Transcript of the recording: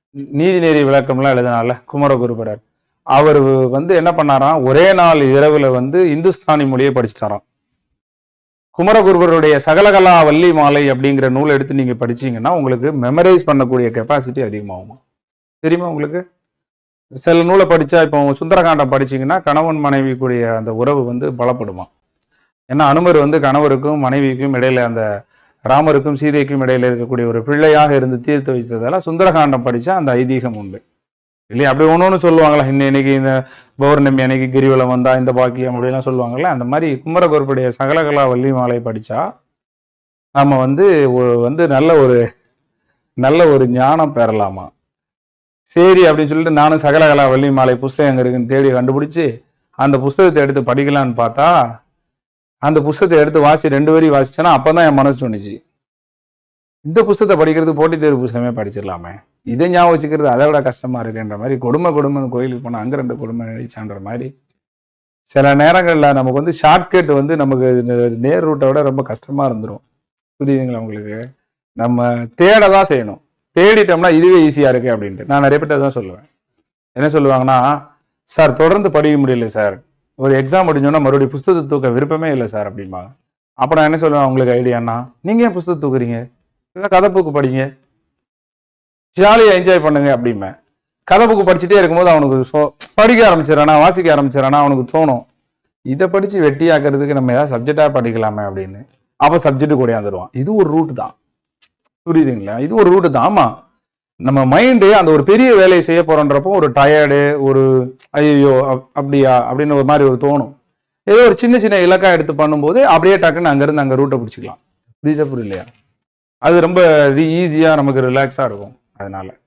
நீதிநெறி விளக்கம்லாம் எழுதினால குமரகுருபரர் அவர் வந்து என்ன பண்ணாராம் ஒரே நாள் இரவுல வந்து இந்துஸ்தானி மொழியை படிச்சிட்டாராம் குமரகுருபருடைய சகலகலா வள்ளி மாலை அப்படிங்கிற நூல் எடுத்து நீங்க படிச்சீங்கன்னா உங்களுக்கு மெமரைஸ் பண்ணக்கூடிய கெப்பாசிட்டி அதிகமாகுமா தெரியுமா உங்களுக்கு சில நூலை படிச்சா இப்போ சுந்தரகாண்டம் படிச்சீங்கன்னா கணவன் மனைவி கூடிய அந்த உறவு வந்து பலப்படுமா ஏன்னா அனுமர் வந்து கணவருக்கும் மனைவிக்கும் இடையில அந்த ராமருக்கும் சீதைக்கும் இடையில இருக்கக்கூடிய ஒரு பிள்ளையாக இருந்து தீர்த்து வைத்ததால சுந்தரகாண்டம் படிச்சா அந்த ஐதீகம் உண்டு இல்லையா அப்படி ஒன்று ஒன்று சொல்லுவாங்களா இன்ன இன்னைக்கு இந்த பௌர்ணமி அன்னைக்கு கிரிவலம் வந்தா இந்த பாக்கியம் அப்படிலாம் சொல்லுவாங்கல்ல அந்த மாதிரி குமரகுருப்புடைய சகலகலா வள்ளி மாலை படிச்சா நம்ம வந்து ஒ- வந்து நல்ல ஒரு நல்ல ஒரு ஞானம் பெறலாமா சரி அப்படின்னு சொல்லிட்டு நானும் சகலகலா வள்ளி மாலை புஸ்தகம் எங்க இருக்குன்னு தேடி கண்டுபிடிச்சு அந்த புஸ்தகத்தை எடுத்து படிக்கலான்னு பார்த்தா அந்த புஸ்தகத்தை எடுத்து வாசி ரெண்டு வரி வாசிச்சேன்னா அப்பதான் என் மனசு தோணுச்சு இந்த புஸ்தகத்தை படிக்கிறது போட்டித் தேர்வு புஸ்தகமே படிச்சிடலாமே இதை ஞாபகம் வச்சுக்கிறது அதை விட கஷ்டமா இருக்குன்ற மாதிரி கொடுமை கொடுமைன்னு கோயிலுக்கு போனா அங்க ரெண்டு கொடுமை நினைச்சான்ற மாதிரி சில நேரங்கள்ல நமக்கு வந்து ஷார்ட்கட் வந்து நமக்கு இந்த நேர் ரூட்டை விட ரொம்ப கஷ்டமா இருந்துரும் புரியுதுங்களா உங்களுக்கு நம்ம தேட தான் செய்யணும் தேடிட்டோம்னா இதுவே ஈஸியா இருக்கு அப்படின்ட்டு நான் நிறைய பேர்ட்ட தான் சொல்லுவேன் என்ன சொல்லுவாங்கன்னா சார் தொடர்ந்து படிக்க முடியல சார் ஒரு எக்ஸாம் முடிஞ்சோன்னா மறுபடியும் புஸ்தகத்தை தூக்க விருப்பமே இல்லை சார் அப்படிம்பாங்க அப்போ நான் என்ன சொல்லுவேன் உங்களுக்கு ஐடியான்னா நீங்க ஏன் புஸ்தகம் தூக்குறீங்க ஏதாவது கதை புக்கு படிங்க ஜாலியா என்ஜாய் பண்ணுங்க அப்படிம்பேன் கதை புக்கு படிச்சுட்டே இருக்கும்போது அவனுக்கு சோ- படிக்க ஆரம்பிச்சிடறானா வாசிக்க ஆரம்பிச்சிடறானா அவனுக்கு தோணும் இதை படிச்சு வெட்டியாக்குறதுக்கு நம்ம ஏதாவது சப்ஜெக்டா படிக்கலாமே அப்படின்னு அப்போ சப்ஜெக்ட் கூடயாந்துருவான் இது ஒரு ரூட் தான் புரியுதுங்களா இது ஒரு ரூட் தான் ஆமா நம்ம மைண்டு அந்த ஒரு பெரிய வேலையை செய்ய போறோன்றப்போ ஒரு டயர்டு ஒரு ஐயோ அப்படியா அப்படின்னு ஒரு மாதிரி ஒரு தோணும் ஏதோ ஒரு சின்ன சின்ன இலக்கா எடுத்து பண்ணும்போது அப்படியே டக்குன்னு அங்கிருந்து அங்க ரூட்டை பிடிச்சிக்கலாம் புரியுதா புரியலையா அது ரொம்ப ஈஸியா நமக்கு ரிலாக்ஸா இருக்கும் அதனால